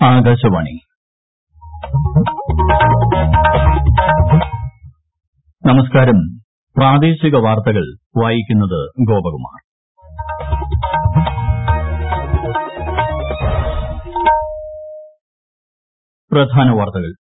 ആകാശവാണി നമസ്കാരം പ്രാദേശിക വാർത്തകൾ വായിക്കുന്നത് ഗോപകുമാർ പ്രധാന വാർത്തകൾ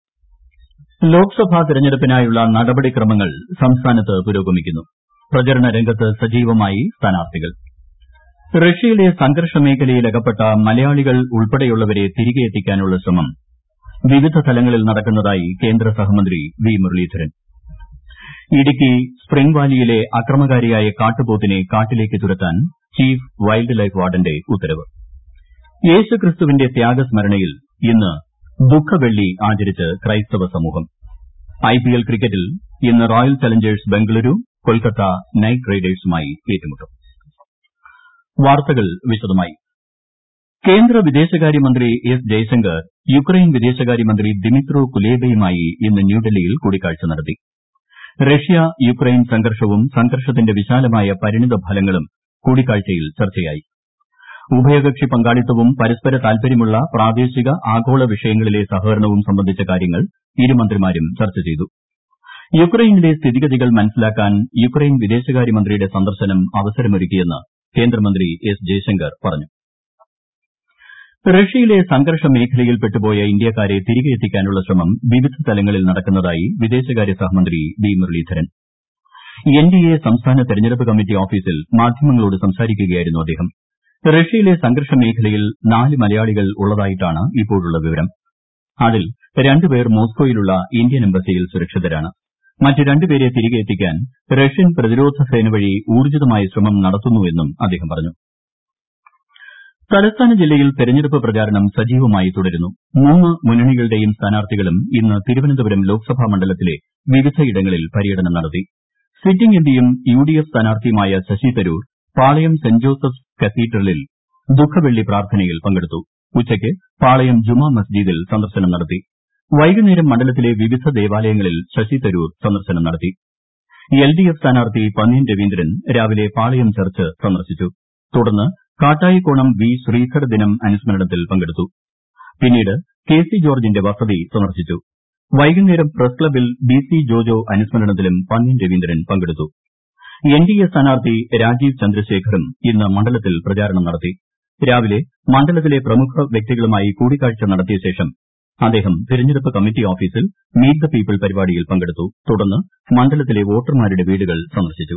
ലോക്സഭാ തെരഞ്ഞെടുപ്പിനായുള്ള നടപടിക്രമങ്ങൾ സംസ്ഥാനത്ത് പുരോഗമിക്കുന്നു പ്രചരണ രംഗത്ത് സജീവമായി സ്ഥാനാർത്ഥികൾ റഷ്യയിലെ സംഘർഷ മേഖലയിൽ അകപ്പെട്ട മലയാളികൾ ഉൾപ്പെടെയുള്ളവരെ തിരികെ എത്തിക്കാനുള്ള ശ്രമം വിവിധ തലങ്ങളിൽ നടക്കുന്നതായി കേന്ദ്ര സഹമന്ത്രി വി മുരളീധരൻ ഇടുക്കി സ്പ്രിംഗ് വാലിയിലെ അക്രമകാരിയായ കാട്ടുപോത്തിനെ കാട്ടിലേക്ക് തുരത്താൻ ചീഫ് വൈൽഡ് ലൈഫ് വാർഡന്റെ ഉത്തരവ് യേശുക്രിസ്തുവിന്റെ ത്യാഗസ്മരണയിൽ ഇന്ന് ദുഃഖവെള്ളി ആചരിച്ച് ക്രൈസ്തവ സമൂഹം ഐപിഎൽ ക്രിക്കറ്റിൽ ഇന്ന് Royal Challengers Bengaluru Kolkata Knight റൈഡേഴ്സുമായി ഏറ്റുമുട്ടും വാർത്തകൾ വിശദമായി കേന്ദ്ര വിദേശകാര്യമന്ത്രി എസ് ജയശങ്കർ യുക്രൈൻ വിദേശകാര്യമന്ത്രി ദിമിത്രോ കുലേബയുമായി ഇന്ന് ന്യൂഡൽഹിയിൽ കൂടിക്കാഴ്ച നടത്തി റഷ്യ യുക്രൈൻ സംഘർഷവും സംഘർഷത്തിന്റെ വിശാലമായ പരിണിത ഫലങ്ങളും കൂടിക്കാഴ്ചയിൽ ചർച്ചയായി ഉഭയകക്ഷി പങ്കാളിത്തവും പരസ്പര താൽപര്യമുള്ള പ്രാദേശിക ആഗോള വിഷയങ്ങളിലെ സഹകരണവും സംബന്ധിച്ച കാര്യങ്ങൾ ഇരുമന്ത്രിമാരും ചർച്ച ചെയ്തു യുക്രൈനിലെ സ്ഥിതിഗതികൾ മനസ്സിലാക്കാൻ യുക്രൈൻ വിദേശകാര്യമന്ത്രിയുടെ സന്ദർശനം അവസരമൊരുക്കിയെന്ന് കേന്ദ്രമന്ത്രി എസ് ജയശങ്കർ പറഞ്ഞു റഷ്യയിലെ സംഘർഷ മേഖലയിൽ പെട്ടുപോയ ഇന്ത്യക്കാരെ തിരികെ എത്തിക്കാനുള്ള ശ്രമം വിവിധ തലങ്ങളിൽ നടക്കുന്നതായി വിദേശകാര്യ സഹമന്ത്രി വി മുരളീധരൻ എൻഡിഎ സംസ്ഥാന തെരഞ്ഞെടുപ്പ് കമ്മിറ്റി ഓഫീസിൽ മാധ്യമങ്ങളോട് സംസാരിക്കുകയായിരുന്നു അദ്ദേഹം റഷ്യയിലെ സംഘർഷ മേഖലയിൽ നാല് മലയാളികൾ ഉള്ളതായിട്ടാണ് ഇപ്പോഴുള്ള വിവരം അതിൽ രണ്ട് പേർ മോസ്കോയിലുള്ള ഇന്ത്യൻ എംബസിയിൽ സുരക്ഷിതരാണ് മറ്റ് രണ്ട് പേരെ തിരികെ എത്തിക്കാൻ റഷ്യൻ പ്രതിരോധ സേന വഴി ഊർജ്ജിതമായ ശ്രമം നടത്തുന്നുവെന്നും അദ്ദേഹം പറഞ്ഞു തലസ്ഥാന ജില്ലയിൽ തെരഞ്ഞെടുപ്പ് പ്രചാരണം സജീവമായി തുടരുന്നു മൂന്ന് മുന്നണികളുടെയും സ്ഥാനാർത്ഥികളും ഇന്ന് തിരുവനന്തപുരം ലോക്സഭാ മണ്ഡലത്തിലെ വിവിധയിടങ്ങളിൽ പര്യടനം നടത്തി സിറ്റിംഗ് എംപിയും യുഡിഎഫ് സ്ഥാനാർത്ഥിയുമായ ശശി തരൂർ പാളയം സെന്റ് ജോസഫ്സ് കത്തീഡ്രലിൽ ദുഃഖവെള്ളി പ്രാർത്ഥനയിൽ പങ്കെടുത്തു ഉച്ചയ്ക്ക് പാളയം ജുമാ മസ്ജിദിൽ സന്ദർശനം നടത്തി വൈകുന്നേരം മണ്ഡലത്തിലെ വിവിധ ദേവാലയങ്ങളിൽ ശശി തരൂർ സന്ദർശനം നടത്തി എൽഡിഎഫ് സ്ഥാനാർത്ഥി പന്ന്യൻ രവീന്ദ്രൻ രാവിലെ പാളയം ചർച്ച് സന്ദർശിച്ചു തുടർന്ന് കാട്ടായിക്കോണം വി ശ്രീധർ ദിനം അനുസ്മരണത്തിൽ പങ്കെടുത്തു പിന്നീട് കെ സി ജോർജിന്റെ വസതി സന്ദർശിച്ചു വൈകുന്നേരം പ്രസ് ക്ലബ്ബിൽ ബി സി ജോജോ അനുസ്മരണത്തിലും പന്ന്യൻ രവീന്ദ്രൻ പങ്കെടുത്തു എൻഡിഎ സ്ഥാനാർത്ഥി രാജീവ് ചന്ദ്രശേഖറും ഇന്ന് മണ്ഡലത്തിൽ പ്രചാരണം നടത്തി രാവിലെ മണ്ഡലത്തിലെ പ്രമുഖ വ്യക്തികളുമായി കൂടിക്കാഴ്ച നടത്തിയ ശേഷം അദ്ദേഹം തെരഞ്ഞെടുപ്പ് കമ്മിറ്റി ഓഫീസിൽ മീറ്റ് ദ പീപ്പിൾ പരിപാടിയിൽ പങ്കെടുത്തു തുടർന്ന് മണ്ഡലത്തിലെ വോട്ടർമാരുടെ വീടുകൾ സന്ദർശിച്ചു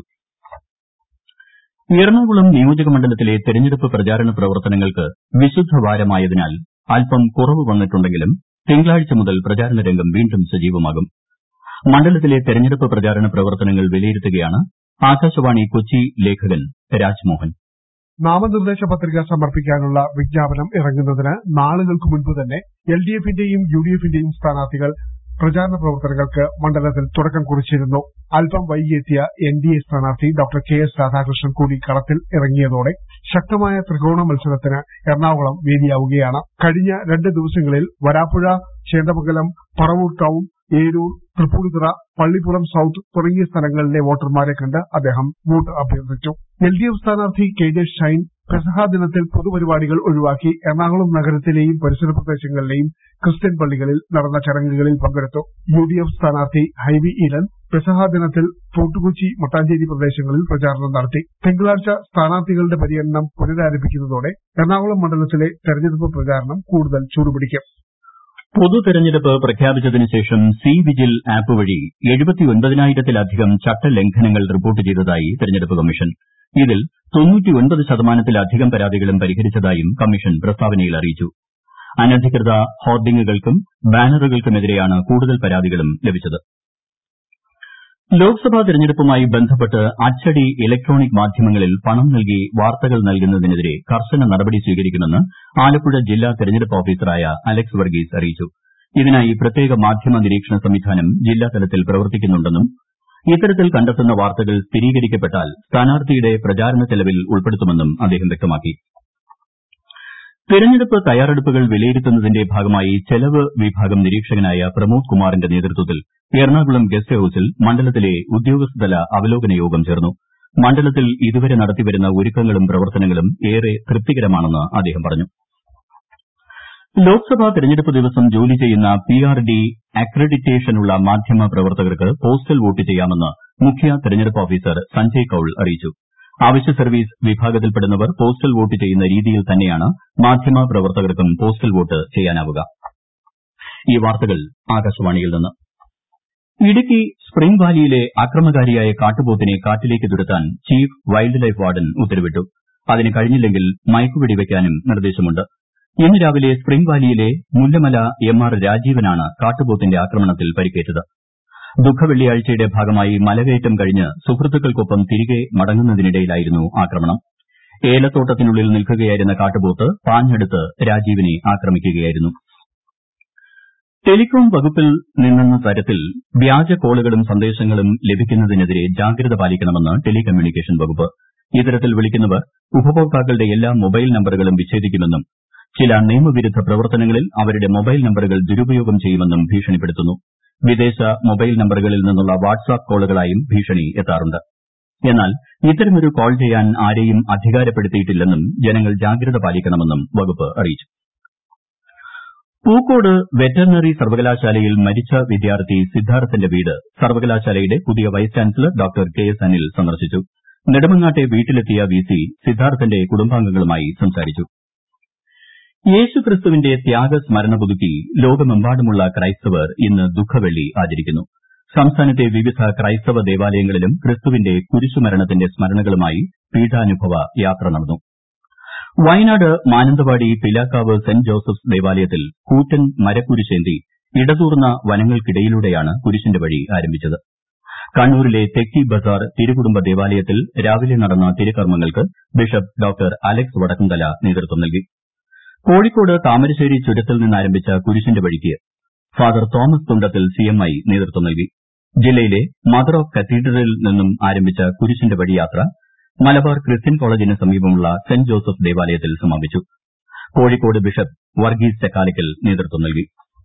എറണാകുളം നിയോജക മണ്ഡലത്തിലെ തെരഞ്ഞെടുപ്പ് പ്രചാരണ പ്രവർത്തനങ്ങൾക്ക് വിശുദ്ധവാരമായതിനാൽ അല്പം കുറവ് വന്നിട്ടുണ്ടെങ്കിലും തിങ്കളാഴ്ച മുതൽ പ്രചാരണ രംഗം വീണ്ടും സജീവമാകും മണ്ഡലത്തിലെ തെരഞ്ഞെടുപ്പ് പ്രചാരണ പ്രവർത്തനങ്ങൾ വിലയിരുത്തുകയാണ് ആകാശവാണി കൊച്ചി ലേഖകൻ രാജ്മോഹൻ നാമനിർദ്ദേശ പത്രിക സമർപ്പിക്കാനുള്ള വിജ്ഞാപനം ഇറങ്ങുന്നതിന് നാളുകൾക്ക് മുൻപ് തന്നെ എൽ ഡി എഫിന്റെയും യു ഡി എഫിന്റെയും സ്ഥാനാർത്ഥികൾ പ്രചാരണ പ്രവർത്തനങ്ങൾക്ക് മണ്ഡലത്തിൽ തുടക്കം കുറിച്ചിരുന്നു അല്പം വൈകിയെത്തിയ എൻ ഡി എ സ്ഥാനാർത്ഥി ഡോക്ടർ കെ എസ് രാധാകൃഷ്ണൻ കൂടി കളത്തിൽ ഇറങ്ങിയതോടെ ശക്തമായ ത്രികോണ മത്സരത്തിന് എറണാകുളം വേദിയാവുകയാണ് കഴിഞ്ഞ രണ്ട് ദിവസങ്ങളിൽ വരാപ്പുഴ ചേന്ദമംഗലം പറവൂർ ടൌൺ ഏരൂർ തൃപ്പൂണിത്തുറ പള്ളിപ്പുറം സൌത്ത് തുടങ്ങിയ സ്ഥലങ്ങളിലെ വോട്ടർമാരെ കണ്ട് അദ്ദേഹം വോട്ട് അഭ്യർത്ഥിച്ചു എൽ ഡി എഫ് സ്ഥാനാർത്ഥി കെ ജെ ഷൈൻ പെസഹ ദിനത്തിൽ പൊതുപരിപാടികൾ ഒഴിവാക്കി എറണാകുളം നഗരത്തിലെയും പരിസര പ്രദേശങ്ങളിലെയും ക്രിസ്ത്യൻ പള്ളികളിൽ നടന്ന ചടങ്ങുകളിൽ പങ്കെടുത്തു യു ഡി എഫ് സ്ഥാനാർത്ഥി ഹൈബി ഈലൻ പെസഹ ദിനത്തിൽ ഫോർട്ടുകൊച്ചി മട്ടാഞ്ചേരി പ്രദേശങ്ങളിൽ പ്രചാരണം നടത്തി തിങ്കളാഴ്ച സ്ഥാനാർത്ഥികളുടെ പര്യടനം പുനരാരംഭിക്കുന്നതോടെ എറണാകുളം മണ്ഡലത്തിലെ തെരഞ്ഞെടുപ്പ് പ്രചാരണം കൂടുതൽ ചൂടുപിടിക്കും പൊതു തെരഞ്ഞെടുപ്പ് പ്രഖ്യാപിച്ചതിന് ശേഷം സി വിജിൽ ആപ്പ് വഴി എഴുപത്തിയൊൻപതിനായിരത്തിലധികം ചട്ടലംഘനങ്ങൾ റിപ്പോർട്ട് ചെയ്തതായി തെരഞ്ഞെടുപ്പ് കമ്മീഷൻ ഇതിൽ തൊണ്ണൂറ്റിയൊൻപത് ശതമാനത്തിലധികം പരാതികളും പരിഹരിച്ചതായും കമ്മീഷൻ പ്രസ്താവനയിൽ അറിയിച്ചു അനധികൃത ഹോർഡിംഗുകൾക്കും ബാനറുകൾക്കുമെതിരെയാണ് കൂടുതൽ പരാതികളും ലഭിച്ചത് ലോക്സഭാ തെരഞ്ഞെടുപ്പുമായി ബന്ധപ്പെട്ട് അച്ചടി ഇലക്ട്രോണിക് മാധ്യമങ്ങളിൽ പണം നൽകി വാർത്തകൾ നൽകുന്നതിനെതിരെ കർശന നടപടി സ്വീകരിക്കുമെന്ന് ആലപ്പുഴ ജില്ലാ തെരഞ്ഞെടുപ്പ് ഓഫീസറായ അലക്സ് വർഗീസ് അറിയിച്ചു ഇതിനായി പ്രത്യേക മാധ്യമ നിരീക്ഷണ സംവിധാനം ജില്ലാതലത്തിൽ പ്രവർത്തിക്കുന്നുണ്ടെന്നും ഇത്തരത്തിൽ കണ്ടെത്തുന്ന വാർത്തകൾ സ്ഥിരീകരിക്കപ്പെട്ടാൽ സ്ഥാനാർത്ഥിയുടെ പ്രചാരണ ചെലവിൽ ഉൾപ്പെടുത്തുമെന്നും അദ്ദേഹം വ്യക്തമാക്കി തെരഞ്ഞെടുപ്പ് തയ്യാറെടുപ്പുകൾ വിലയിരുത്തുന്നതിന്റെ ഭാഗമായി ചെലവ് വിഭാഗം നിരീക്ഷകനായ പ്രമോദ് കുമാറിന്റെ നേതൃത്വത്തിൽ എറണാകുളം ഗസ്റ്റ് ഹൌസിൽ മണ്ഡലത്തിലെ ഉദ്യോഗസ്ഥതല അവലോകന യോഗം ചേർന്നു മണ്ഡലത്തിൽ ഇതുവരെ നടത്തിവരുന്ന ഒരുക്കങ്ങളും പ്രവർത്തനങ്ങളും ഏറെ തൃപ്തികരമാണെന്ന് അദ്ദേഹം പറഞ്ഞു ലോക്സഭാ തെരഞ്ഞെടുപ്പ് ദിവസം ജോലി ചെയ്യുന്ന പി ആർ ഡി അക്രഡിറ്റേഷനുള്ള മാധ്യമ പ്രവർത്തകർക്ക് പോസ്റ്റൽ വോട്ട് ചെയ്യാമെന്ന് മുഖ്യ തെരഞ്ഞെടുപ്പ് ഓഫീസർ സഞ്ജയ് കൌൾ അറിയിച്ചു അവശ്യ സർവീസ് വിഭാഗത്തിൽപ്പെടുന്നവർ പോസ്റ്റൽ വോട്ട് ചെയ്യുന്ന രീതിയിൽ തന്നെയാണ് മാധ്യമ പ്രവർത്തകർക്കും പോസ്റ്റൽ വോട്ട് ചെയ്യാനാവുക ഈ വാർത്തകൾ ആകാശവാണിയിൽ നിന്ന് ഇടുക്കി സ്പ്രിംഗ് വാലിയിലെ അക്രമകാരിയായ കാട്ടുപോത്തിനെ കാട്ടിലേക്ക് തുരത്താൻ ചീഫ് വൈൽഡ് ലൈഫ് വാർഡൻ ഉത്തരവിട്ടു അതിന് കഴിഞ്ഞില്ലെങ്കിൽ മയക്കുവെടി വയ്ക്കാനും നിർദ്ദേശമുണ്ട് ഇന്ന് രാവിലെ സ്പ്രിംഗ് വാലിയിലെ മുല്ലമല എം ആർ രാജീവനാണ് കാട്ടുപോത്തിന്റെ ആക്രമണത്തിൽ പരിക്കേറ്റത് ദുഃഖവെള്ളിയാഴ്ചയുടെ ഭാഗമായി മലകയറ്റം കഴിഞ്ഞ് സുഹൃത്തുക്കൾക്കൊപ്പം തിരികെ മടങ്ങുന്നതിനിടയിലായിരുന്നു ആക്രമണം ഏലത്തോട്ടത്തിനുള്ളിൽ നിൽക്കുകയായിരുന്ന കാട്ടുപോത്ത് പാഞ്ഞടുത്ത് രാജീവിനെ ആക്രമിക്കുകയായിരുന്നു ടെലികോം വകുപ്പിൽ നിന്നെന്ന തരത്തിൽ വ്യാജ കോളുകളും സന്ദേശങ്ങളും ലഭിക്കുന്നതിനെതിരെ ജാഗ്രത പാലിക്കണമെന്ന് ടെലികമ്മ്യൂണിക്കേഷൻ വകുപ്പ് ഇത്തരത്തിൽ വിളിക്കുന്നവർ ഉപഭോക്താക്കളുടെ എല്ലാ മൊബൈൽ നമ്പറുകളും വിച്ഛേദിക്കുമെന്നും ചില നിയമവിരുദ്ധ പ്രവർത്തനങ്ങളിൽ അവരുടെ മൊബൈൽ നമ്പറുകൾ ദുരുപയോഗം ചെയ്യുമെന്നും ഭീഷണിപ്പെടുത്തുന്നു വിദേശ മൊബൈൽ നമ്പറുകളിൽ നിന്നുള്ള വാട്സ്ആപ്പ് കോളുകളായും ഭീഷണി എത്താറുണ്ട് എന്നാൽ ഇത്തരമൊരു കോൾ ചെയ്യാൻ ആരെയും അധികാരപ്പെടുത്തിയിട്ടില്ലെന്നും ജനങ്ങൾ ജാഗ്രത പാലിക്കണമെന്നും വകുപ്പ് അറിയിച്ചു പൂക്കോട് വെറ്ററിനറി സർവകലാശാലയിൽ മരിച്ച വിദ്യാർത്ഥി സിദ്ധാർത്ഥന്റെ വീട് സർവകലാശാലയുടെ പുതിയ vice chancellor doctor K S Anil സന്ദർശിച്ചു നെടുമങ്ങാട്ടെ വീട്ടിലെത്തിയ വി സി സിദ്ധാർത്ഥന്റെ കുടുംബാംഗങ്ങളുമായി സംസാരിച്ചു യേശുക്രിസ്തുവിന്റെ ത്യാഗസ്മരണ പുതുക്കി ലോകമെമ്പാടുമുള്ള ക്രൈസ്തവർ ഇന്ന് ദുഃഖവെള്ളി ആചരിക്കുന്നു സംസ്ഥാനത്തെ വിവിധ ക്രൈസ്തവ ദേവാലയങ്ങളിലും ക്രിസ്തുവിന്റെ കുരിശുമരണത്തിന്റെ സ്മരണകളുമായി പീഠാനുഭവ യാത്ര നടന്നു വയനാട് മാനന്തവാടി പിലാക്കാവ് സെന്റ് ജോസഫ്സ് ദേവാലയത്തിൽ കൂറ്റൻ മരക്കുരിശേന്തി ഇടതൂർന്ന വനങ്ങൾക്കിടയിലൂടെയാണ് കുരിശിന്റെ വഴി ആരംഭിച്ചത് കണ്ണൂരിലെ തെക്കി ബസാർ തിരുകുടുംബ ദേവാലയത്തിൽ രാവിലെ നടന്ന തിരുക്കർമ്മങ്ങൾക്ക് ബിഷപ്പ് ഡോക്ടർ അലക്സ് വടക്കുംതല നേതൃത്വം നൽകി കോഴിക്കോട് താമരശ്ശേരി ചുരത്തിൽ നിന്നാരംഭിച്ച കുരിശിന്റെ വഴിക്ക് ഫാദർ തോമസ് തുണ്ടത്തിൽ സിഎംഐ നേതൃത്വം നൽകി ജില്ലയിലെ മദർ ഓഫ് കത്തീഡ്രലിൽ നിന്നും ആരംഭിച്ച കുരിശിന്റെ വഴിയാത്ര മലബാർ ക്രിസ്ത്യൻ കോളേജിന് സമീപമുള്ള സെന്റ് ജോസഫ് ദേവാലയത്തിൽ സമാപിച്ചു കോഴിക്കോട് ബിഷപ്പ് വർഗീസ് ചക്കാലയ്ക്കൽ നേതൃത്വം നൽകി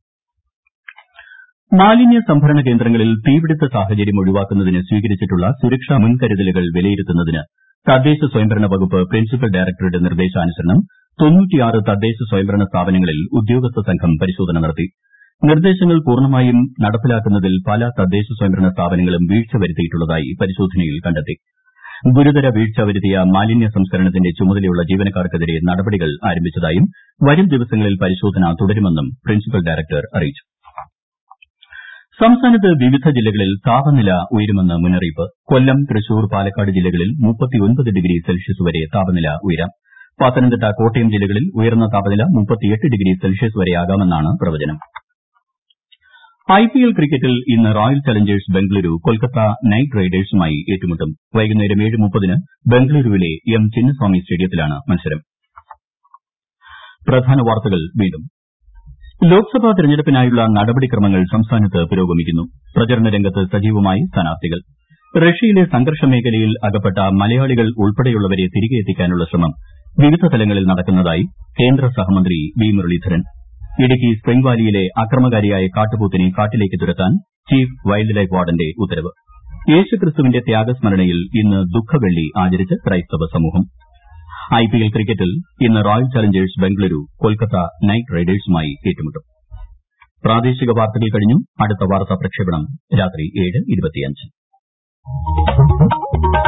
മാലിന്യ സംഭരണ കേന്ദ്രങ്ങളിൽ തീപിടുത്ത സാഹചര്യം ഒഴിവാക്കുന്നതിന് സ്വീകരിച്ചിട്ടുള്ള സുരക്ഷാ മുൻകരുതലുകൾ വിലയിരുത്തുന്നതിന് തദ്ദേശ സ്വയംഭരണ വകുപ്പ് പ്രിൻസിപ്പൽ ഡയറക്ടറുടെ നിർദ്ദേശാനുസരണം തദ്ദേശ സ്വയംഭരണ സ്ഥാപനങ്ങളിൽ ഉദ്യോഗസ്ഥ സംഘം പരിശോധന നടത്തി നിർദ്ദേശങ്ങൾ പൂർണ്ണമായും നടപ്പിലാക്കുന്നതിൽ പല തദ്ദേശ സ്വയംഭരണ സ്ഥാപനങ്ങളും വീഴ്ച വരുത്തിയിട്ടുള്ളതായി പരിശോധനയിൽ കണ്ടെത്തി ഗുരുതര വീഴ്ച വരുത്തിയ മാലിന്യ സംസ്കരണത്തിന്റെ ചുമതലയുള്ള ജീവനക്കാർക്കെതിരെ നടപടികൾ ആരംഭിച്ചതായും വരും ദിവസങ്ങളിൽ പരിശോധന തുടരുമെന്നും പ്രിൻസിപ്പൽ ഡയറക്ടർ അറിയിച്ചു സംസ്ഥാനത്ത് വിവിധ ജില്ലകളിൽ താപനില ഉയരുമെന്ന് മുന്നറിയിപ്പ് കൊല്ലം തൃശൂർ പാലക്കാട് ജില്ലകളിൽ ഡിഗ്രി സെൽഷ്യസ് വരെ താപനില ഉയരാം പത്തനംതിട്ട കോട്ടയം ജില്ലകളിൽ ഉയർന്ന താപനില ഡിഗ്രി സെൽഷ്യസ് വരെയാകാമെന്നാണ് പ്രവചനം ഐപിഎൽ ക്രിക്കറ്റിൽ ഇന്ന് Royal Challengers Bengaluru Kolkata Knight റൈഡേഴ്സുമായി ഏറ്റുമുട്ടും വൈകുന്നേരം ഏഴ് മുപ്പതിന് ബംഗളൂരുവിലെ എം ചിന്നസ്വാമി സ്റ്റേഡിയത്തിലാണ് മത്സരം പ്രധാന വാർത്തകൾ വീണ്ടും ലോക്സഭാ തെരഞ്ഞെടുപ്പിനായുള്ള നടപടിക്രമങ്ങൾ സംസ്ഥാനത്ത് പുരോഗമിക്കുന്നു പ്രചരണ രംഗത്ത് സജീവമായി സ്ഥാനാർത്ഥികൾ റഷ്യയിലെ സംഘർഷ മേഖലയിൽ അകപ്പെട്ട മലയാളികൾ ഉൾപ്പെടെയുള്ളവരെ തിരികെ എത്തിക്കാനുള്ള ശ്രമം വിവിധ തലങ്ങളിൽ നടക്കുന്നതായി കേന്ദ്ര സഹമന്ത്രി വി മുരളീധരൻ ഇടുക്കി സ്പ്രിംഗ് വാലിയിലെ അക്രമകാരിയായ കാട്ടുപോത്തിനെ കാട്ടിലേക്ക് തുരത്താൻ ചീഫ് വൈൽഡ് ലൈഫ് വാർഡന്റെ ഉത്തരവ് യേശുക്രിസ്തുവിന്റെ ത്യാഗസ്മരണയിൽ ഇന്ന് ദുഃഖവെള്ളി ആചരിച്ച് ക്രൈസ്തവ സമൂഹം ഐപിഎൽ ക്രിക്കറ്റിൽ ഇന്ന് Royal Challengers Bengaluru Kolkata Knight റൈഡേഴ്സുമായി ഏറ്റുമുട്ടും പ്രാദേശിക വാർത്തകൾ കഴിഞ്ഞു അടുത്ത വാർത്താ പ്രക്ഷേപണം രാത്രി ഏഴ് ഇരുപത്തിയഞ്ച്